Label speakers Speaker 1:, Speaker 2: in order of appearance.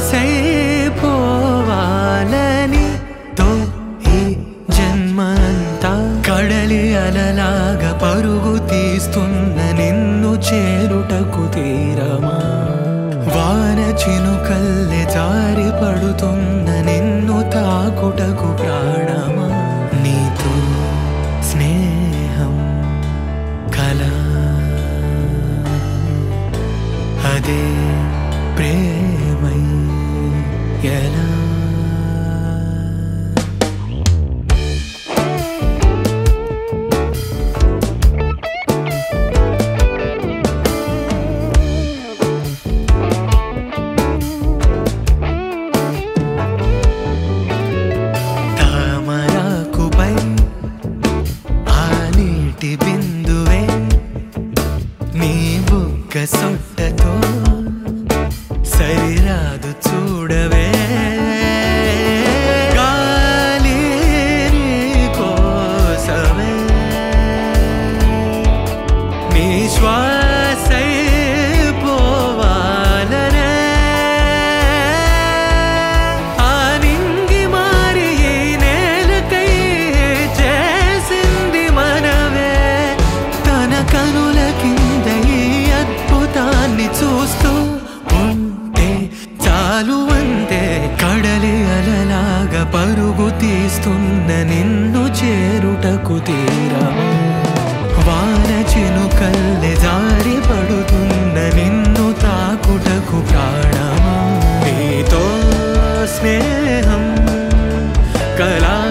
Speaker 1: శ్వాసైపోవాలని తో ఈ జన్మంతా కడలి అలలాగా పరుగు తీస్తున్న నిన్ను చేరుటకు తీరమా వాన చినుకల్లె జారి పడుతున్న నిన్ను తాకుటకు ప్రాణమా నీతో స్నేహం కలా అదే ప్రేమై ఎలా తామరాకుపై ఆ నీటి బిందువే నీ బుగ్గ సొట్టతో సరిరాదు చూడవే గాలి నీ కోసమే నీ శ్వాసై పోవాలనే ఆ నింగి మారి ఈ నేలకై చేసింది మనవే తన కనుల కింద ఈ అద్భుతాన్ని చూస్తూ ఉంటే చాలు అంతే కడలి అలలాగా పరుగు తీస్తున్న నిన్ను చేరుటకు తీరమా వాన చినుకల్లె జారి పడుతున్న నిన్ను తాకుటకు ప్రాణమా నీతో స్నేహం కలా